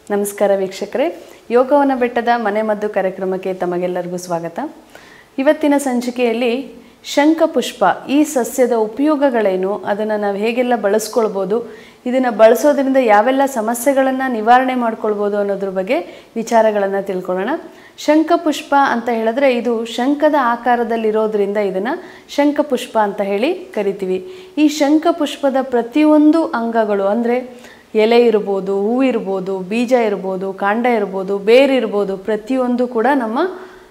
ನಮಸ್ಕಾರ ವೀಕ್ಷಕರೇ ಯೋಗವನ ಬೆಟ್ಟದ ಮನೆ ಮದ್ದು ಕಾರ್ಯಕ್ರಮಕ್ಕೆ ತಮಗೆಲ್ಲರಿಗೂ ಸ್ವಾಗತ ಇವತ್ತಿನ ಸಂಚಿಕೆಯಲ್ಲಿ ಶಂಖಪುಷ್ಪ ಈ ಸಸ್ಯದ ಉಪಯೋಗಗಳೇನು ಅದನ್ನು ನಾವು ಹೇಗೆಲ್ಲ ಬಳಸ್ಕೊಳ್ಬೋದು ಇದನ್ನು ಬಳಸೋದ್ರಿಂದ ಯಾವೆಲ್ಲ ಸಮಸ್ಯೆಗಳನ್ನು ನಿವಾರಣೆ ಮಾಡ್ಕೊಳ್ಬೋದು ಅನ್ನೋದ್ರ ಬಗ್ಗೆ ವಿಚಾರಗಳನ್ನು ತಿಳ್ಕೊಳ್ಳೋಣ ಶಂಖಪುಷ್ಪ ಅಂತ ಹೇಳಿದ್ರೆ ಇದು ಶಂಖದ ಆಕಾರದಲ್ಲಿರೋದ್ರಿಂದ ಇದನ್ನು ಶಂಖಪುಷ್ಪ ಅಂತ ಹೇಳಿ ಕರಿತೀವಿ ಈ ಶಂಖಪುಷ್ಪದ ಪ್ರತಿಯೊಂದು ಅಂಗಗಳು ಅಂದರೆ ಎಲೆ ಇರ್ಬೋದು ಹೂ ಇರ್ಬೋದು ಬೀಜ ಇರ್ಬೋದು ಕಾಂಡ ಇರ್ಬೋದು ಬೇರಿರ್ಬೋದು ಪ್ರತಿಯೊಂದು ಕೂಡ ನಮ್ಮ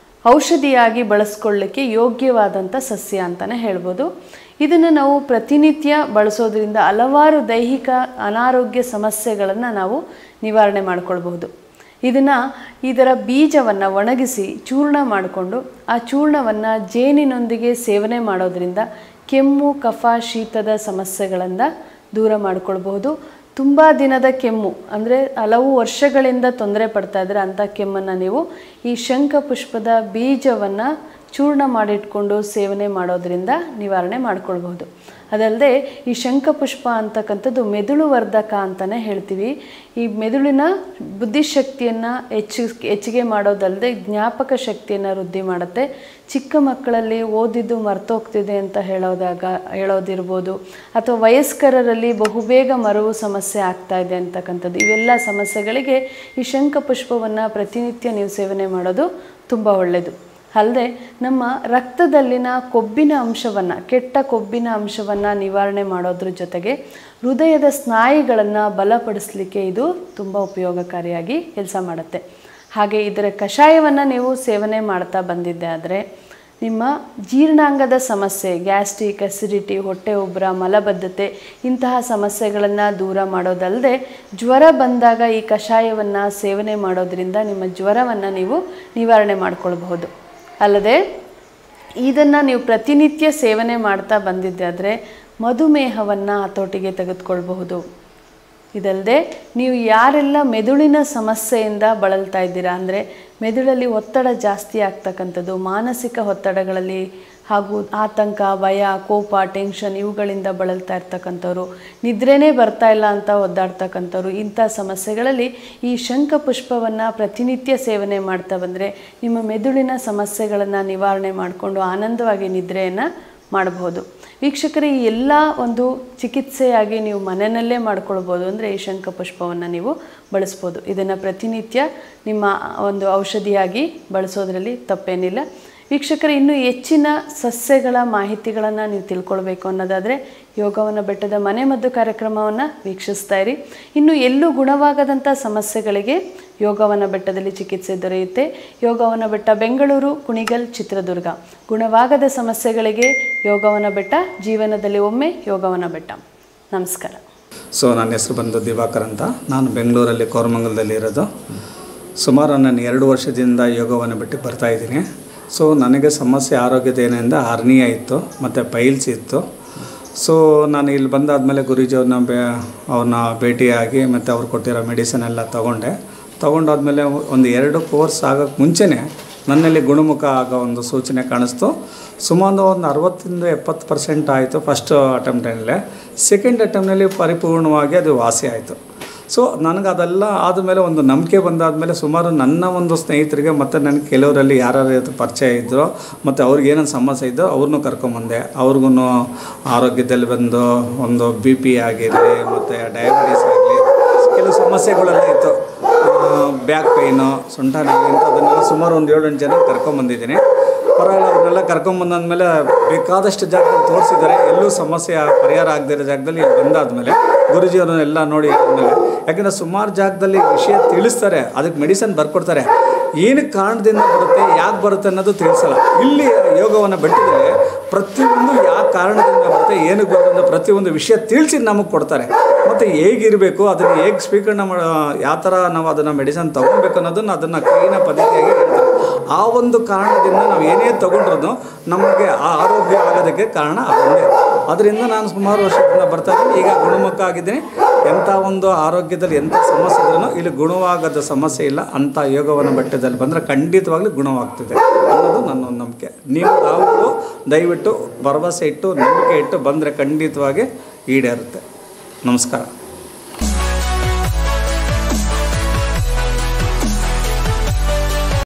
ಔಷಧಿಯಾಗಿ ಬಳಸ್ಕೊಳ್ಳಿಕ್ಕೆ ಯೋಗ್ಯವಾದಂಥ ಸಸ್ಯ ಅಂತಲೇ ಹೇಳ್ಬೋದು ಇದನ್ನು ನಾವು ಪ್ರತಿನಿತ್ಯ ಬಳಸೋದ್ರಿಂದ ಹಲವಾರು ದೈಹಿಕ ಅನಾರೋಗ್ಯ ಸಮಸ್ಯೆಗಳನ್ನು ನಾವು ನಿವಾರಣೆ ಮಾಡ್ಕೊಳ್ಬಹುದು ಇದನ್ನು ಇದರ ಬೀಜವನ್ನು ಒಣಗಿಸಿ ಚೂರ್ಣ ಮಾಡಿಕೊಂಡು ಆ ಚೂರ್ಣವನ್ನು ಜೇನಿನೊಂದಿಗೆ ಸೇವನೆ ಮಾಡೋದ್ರಿಂದ ಕೆಮ್ಮು ಕಫ ಶೀತದ ಸಮಸ್ಯೆಗಳಿಂದ ದೂರ ಮಾಡ್ಕೊಳ್ಬಹುದು ತುಂಬ ದಿನದ ಕೆಮ್ಮು ಅಂದರೆ ಹಲವು ವರ್ಷಗಳಿಂದ ತೊಂದರೆ ಪಡ್ತಾ ಇದ್ರೆ ಅಂಥ ಕೆಮ್ಮನ್ನು ನೀವು ಈ ಶಂಖ ಪುಷ್ಪದ ಬೀಜವನ್ನು ಚೂರ್ಣ ಮಾಡಿಟ್ಕೊಂಡು ಸೇವನೆ ಮಾಡೋದ್ರಿಂದ ನಿವಾರಣೆ ಮಾಡ್ಕೊಳ್ಬಹುದು ಅದಲ್ಲದೆ ಈ ಶಂಖಪುಷ್ಪ ಅಂತಕ್ಕಂಥದ್ದು ಮೆದುಳು ವರ್ಧಕ ಅಂತಲೇ ಹೇಳ್ತೀವಿ ಈ ಮೆದುಳಿನ ಬುದ್ಧಿಶಕ್ತಿಯನ್ನು ಹೆಚ್ಚು ಹೆಚ್ಚಿಗೆ ಮಾಡೋದಲ್ಲದೆ ಜ್ಞಾಪಕ ಶಕ್ತಿಯನ್ನು ವೃದ್ಧಿ ಮಾಡುತ್ತೆ ಚಿಕ್ಕ ಮಕ್ಕಳಲ್ಲಿ ಓದಿದ್ದು ಮರ್ತೋಗ್ತಿದೆ ಅಂತ ಹೇಳೋದಾಗ ಹೇಳೋದಿರ್ಬೋದು ಅಥವಾ ವಯಸ್ಕರರಲ್ಲಿ ಬಹುಬೇಗ ಮರವು ಸಮಸ್ಯೆ ಆಗ್ತಾ ಇದೆ ಅಂತಕ್ಕಂಥದ್ದು ಇವೆಲ್ಲ ಸಮಸ್ಯೆಗಳಿಗೆ ಈ ಶಂಖಪುಷ್ಪವನ್ನು ಪ್ರತಿನಿತ್ಯ ನೀವು ಸೇವನೆ ಮಾಡೋದು ತುಂಬ ಒಳ್ಳೆಯದು ಅಲ್ಲದೆ ನಮ್ಮ ರಕ್ತದಲ್ಲಿನ ಕೊಬ್ಬಿನ ಅಂಶವನ್ನು ಕೆಟ್ಟ ಕೊಬ್ಬಿನ ಅಂಶವನ್ನು ನಿವಾರಣೆ ಮಾಡೋದ್ರ ಜೊತೆಗೆ ಹೃದಯದ ಸ್ನಾಯುಗಳನ್ನು ಬಲಪಡಿಸಲಿಕ್ಕೆ ಇದು ತುಂಬ ಉಪಯೋಗಕಾರಿಯಾಗಿ ಕೆಲಸ ಮಾಡುತ್ತೆ ಹಾಗೆ ಇದರ ಕಷಾಯವನ್ನು ನೀವು ಸೇವನೆ ಮಾಡ್ತಾ ಬಂದಿದ್ದೆ ಆದರೆ ನಿಮ್ಮ ಜೀರ್ಣಾಂಗದ ಸಮಸ್ಯೆ ಗ್ಯಾಸ್ಟ್ರಿಕ್ ಅಸಿಡಿಟಿ ಹೊಟ್ಟೆ ಉಬ್ಬರ ಮಲಬದ್ಧತೆ ಇಂತಹ ಸಮಸ್ಯೆಗಳನ್ನು ದೂರ ಮಾಡೋದಲ್ಲದೆ ಜ್ವರ ಬಂದಾಗ ಈ ಕಷಾಯವನ್ನು ಸೇವನೆ ಮಾಡೋದ್ರಿಂದ ನಿಮ್ಮ ಜ್ವರವನ್ನು ನೀವು ನಿವಾರಣೆ ಮಾಡ್ಕೊಳ್ಬಹುದು ಅಲ್ಲದೆ ಇದನ್ನು ನೀವು ಪ್ರತಿನಿತ್ಯ ಸೇವನೆ ಮಾಡ್ತಾ ಬಂದಿದ್ದೆ ಆದರೆ ಮಧುಮೇಹವನ್ನು ಹತೋಟಿಗೆ ತೆಗೆದುಕೊಳ್ಬಹುದು ಇದಲ್ಲದೆ ನೀವು ಯಾರೆಲ್ಲ ಮೆದುಳಿನ ಸಮಸ್ಯೆಯಿಂದ ಬಳಲ್ತಾ ಇದ್ದೀರಾ ಅಂದರೆ ಮೆದುಳಲ್ಲಿ ಒತ್ತಡ ಜಾಸ್ತಿ ಆಗ್ತಕ್ಕಂಥದ್ದು ಮಾನಸಿಕ ಒತ್ತಡಗಳಲ್ಲಿ ಹಾಗೂ ಆತಂಕ ಭಯ ಕೋಪ ಟೆನ್ಷನ್ ಇವುಗಳಿಂದ ಬಳಲ್ತಾ ಇರ್ತಕ್ಕಂಥವ್ರು ನಿದ್ರೆನೇ ಬರ್ತಾ ಇಲ್ಲ ಅಂತ ಒದ್ದಾಡ್ತಕ್ಕಂಥವ್ರು ಇಂಥ ಸಮಸ್ಯೆಗಳಲ್ಲಿ ಈ ಶಂಖ ಪುಷ್ಪವನ್ನು ಪ್ರತಿನಿತ್ಯ ಸೇವನೆ ಮಾಡ್ತಾ ಬಂದರೆ ನಿಮ್ಮ ಮೆದುಳಿನ ಸಮಸ್ಯೆಗಳನ್ನು ನಿವಾರಣೆ ಮಾಡಿಕೊಂಡು ಆನಂದವಾಗಿ ನಿದ್ರೆಯನ್ನು ಮಾಡಬಹುದು ವೀಕ್ಷಕರೇ ಈ ಎಲ್ಲ ಒಂದು ಚಿಕಿತ್ಸೆಯಾಗಿ ನೀವು ಮನೆಯಲ್ಲೇ ಮಾಡ್ಕೊಳ್ಬೋದು ಅಂದರೆ ಈ ಶಂಖ ಪುಷ್ಪವನ್ನು ನೀವು ಬಳಸ್ಬೋದು ಇದನ್ನು ಪ್ರತಿನಿತ್ಯ ನಿಮ್ಮ ಒಂದು ಔಷಧಿಯಾಗಿ ಬಳಸೋದ್ರಲ್ಲಿ ತಪ್ಪೇನಿಲ್ಲ ವೀಕ್ಷಕರೇ ಇನ್ನೂ ಹೆಚ್ಚಿನ ಸಸ್ಯಗಳ ಮಾಹಿತಿಗಳನ್ನು ನೀವು ತಿಳ್ಕೊಳ್ಬೇಕು ಅನ್ನೋದಾದರೆ ಯೋಗವನ ಬೆಟ್ಟದ ಮನೆ ಮದ್ದು ಕಾರ್ಯಕ್ರಮವನ್ನು ವೀಕ್ಷಿಸ್ತಾ ಇರಿ ಇನ್ನು ಎಲ್ಲೂ ಗುಣವಾಗದಂಥ ಸಮಸ್ಯೆಗಳಿಗೆ ಯೋಗವನ ಬೆಟ್ಟದಲ್ಲಿ ಚಿಕಿತ್ಸೆ ದೊರೆಯುತ್ತೆ ಯೋಗವನ ಬೆಟ್ಟ ಬೆಂಗಳೂರು ಕುಣಿಗಲ್ ಚಿತ್ರದುರ್ಗ ಗುಣವಾಗದ ಸಮಸ್ಯೆಗಳಿಗೆ ಯೋಗವನ ಬೆಟ್ಟ ಜೀವನದಲ್ಲಿ ಒಮ್ಮೆ ಯೋಗವನ ಬೆಟ್ಟ ನಮಸ್ಕಾರ ಸೊ ನನ್ನ ಹೆಸರು ಬಂದು ದಿವಾಕರ್ ಅಂತ ನಾನು ಬೆಂಗಳೂರಲ್ಲಿ ಕೋರಮಂಗಲದಲ್ಲಿ ಇರೋದು ಸುಮಾರು ನಾನು ಎರಡು ವರ್ಷದಿಂದ ಯೋಗವನ್ನು ಬಿಟ್ಟು ಬರ್ತಾ ಇದ್ದೀನಿ ಸೊ ನನಗೆ ಸಮಸ್ಯೆ ಆರೋಗ್ಯದ ಏನಿಂದ ಹರ್ನಿಯ ಇತ್ತು ಮತ್ತು ಪೈಲ್ಸ್ ಇತ್ತು ಸೊ ನಾನು ಇಲ್ಲಿ ಬಂದಾದಮೇಲೆ ಗುರೂಜಿಯವ್ರನ್ನ ಬೇ ಅವ್ರನ್ನ ಭೇಟಿಯಾಗಿ ಮತ್ತು ಅವ್ರು ಕೊಟ್ಟಿರೋ ಮೆಡಿಸಿನ್ ಎಲ್ಲ ತೊಗೊಂಡೆ ತೊಗೊಂಡಾದ್ಮೇಲೆ ಒಂದು ಎರಡು ಕೋರ್ಸ್ ಆಗೋಕ್ಕೆ ಮುಂಚೆನೇ ನನ್ನಲ್ಲಿ ಗುಣಮುಖ ಆಗೋ ಒಂದು ಸೂಚನೆ ಕಾಣಿಸ್ತು ಸುಮಾರು ಒಂದು ಅರವತ್ತರಿಂದ ಎಪ್ಪತ್ತು ಪರ್ಸೆಂಟ್ ಆಯಿತು ಫಸ್ಟ್ ಅಟೆಂಪ್ಟಲ್ಲೇ ಸೆಕೆಂಡ್ ಅಟೆಂಪ್ಟ್ನಲ್ಲಿ ಪರಿಪೂರ್ಣವಾಗಿ ಅದು ವಾಸಿ ಆಯಿತು ಸೊ ನನಗೆ ಅದೆಲ್ಲ ಆದಮೇಲೆ ಒಂದು ನಂಬಿಕೆ ಬಂದಾದಮೇಲೆ ಸುಮಾರು ನನ್ನ ಒಂದು ಸ್ನೇಹಿತರಿಗೆ ಮತ್ತು ನನಗೆ ಕೆಲವರಲ್ಲಿ ಯಾರ್ಯಾರು ಪರಿಚಯ ಇದ್ದರೋ ಮತ್ತು ಅವ್ರಿಗೆ ಏನೇನು ಸಮಸ್ಯೆ ಇದ್ದೋ ಅವ್ರನ್ನೂ ಕರ್ಕೊಂಬಂದೆ ಅವ್ರಿಗೂ ಆರೋಗ್ಯದಲ್ಲಿ ಬಂದು ಒಂದು ಬಿ ಪಿ ಆಗಿರಲಿ ಮತ್ತು ಡಯಾಬಿಟೀಸ್ ಆಗಲಿ ಕೆಲವು ಸಮಸ್ಯೆಗಳೆಲ್ಲ ಇತ್ತು ಬ್ಯಾಕ್ ಪೇಯ್ನು ಸೊಂಟ ನೋವು ಇಂಥದ್ದನ್ನೆಲ್ಲ ಸುಮಾರು ಒಂದು ಏಳು ಎಂಟು ಜನ ಕರ್ಕೊಂಬಂದಿದ್ದೀನಿ ಪರವಾಗಿಲ್ಲ ಅವ್ರನ್ನೆಲ್ಲ ಕರ್ಕೊಂಬಂದಾದ್ಮೇಲೆ ಬೇಕಾದಷ್ಟು ಜಾಗದಲ್ಲಿ ತೋರಿಸಿದ್ದಾರೆ ಎಲ್ಲೂ ಸಮಸ್ಯೆ ಪರಿಹಾರ ಆಗದಿರೋ ಜಾಗದಲ್ಲಿ ಇಲ್ಲಿ ಬಂದಾದ್ಮೇಲೆ ಗುರುಜಿಯವರನ್ನೆಲ್ಲ ನೋಡಿ ಆದಮೇಲೆ ಯಾಕೆಂದರೆ ಸುಮಾರು ಜಾಗದಲ್ಲಿ ವಿಷಯ ತಿಳಿಸ್ತಾರೆ ಅದಕ್ಕೆ ಮೆಡಿಸನ್ ಬರ್ಕೊಡ್ತಾರೆ ಏನಕ್ಕೆ ಕಾರಣದಿಂದ ಬರುತ್ತೆ ಯಾಕೆ ಬರುತ್ತೆ ಅನ್ನೋದು ತಿಳಿಸಲ್ಲ ಇಲ್ಲಿ ಯೋಗವನ್ನು ಬೆಟ್ಟಿದರೆ ಪ್ರತಿಯೊಂದು ಯಾವ ಕಾರಣದಿಂದ ಬರುತ್ತೆ ಏನಕ್ಕೆ ಬರುತ್ತೆ ಅನ್ನೋ ಪ್ರತಿಯೊಂದು ವಿಷಯ ತಿಳಿಸಿ ನಮಗೆ ಕೊಡ್ತಾರೆ ಮತ್ತು ಹೇಗಿರಬೇಕು ಅದನ್ನು ಹೇಗೆ ಸ್ವೀಕರಣೆ ಮಾಡೋ ಯಾವ ಥರ ನಾವು ಅದನ್ನು ಮೆಡಿಸನ್ ತೊಗೊಬೇಕು ಅನ್ನೋದನ್ನು ಅದನ್ನು ಕ್ಲೀನ ಪದ್ಧತಿಯಾಗಿ ಹೇಳ್ತಾರೆ ಆ ಒಂದು ಕಾರಣದಿಂದ ನಾವು ಏನೇ ತೊಗೊಂಡ್ರೂ ನಮಗೆ ಆ ಆರೋಗ್ಯ ಆಗೋದಕ್ಕೆ ಕಾರಣ ಅದೊಂದೇ ಅದರಿಂದ ನಾನು ಸುಮಾರು ವರ್ಷದಿಂದ ಬರ್ತಾ ಇದ್ದೀನಿ ಈಗ ಗುಣಮುಖ ಆಗಿದ್ದೀನಿ ಎಂಥ ಒಂದು ಆರೋಗ್ಯದಲ್ಲಿ ಎಂಥ ಸಮಸ್ಯೆ ಇದ್ರೂ ಇಲ್ಲಿ ಗುಣವಾಗದ ಸಮಸ್ಯೆ ಇಲ್ಲ ಅಂಥ ಯೋಗವನ್ನು ಬೆಟ್ಟದಲ್ಲಿ ಬಂದರೆ ಖಂಡಿತವಾಗ್ಲೂ ಗುಣವಾಗ್ತಿದೆ ಅನ್ನೋದು ನನ್ನ ಒಂದು ನಂಬಿಕೆ ನೀವು ತಾವುಗಳು ದಯವಿಟ್ಟು ಭರವಸೆ ಇಟ್ಟು ನಂಬಿಕೆ ಇಟ್ಟು ಬಂದರೆ ಖಂಡಿತವಾಗಿ ಈಡೇರುತ್ತೆ ನಮಸ್ಕಾರ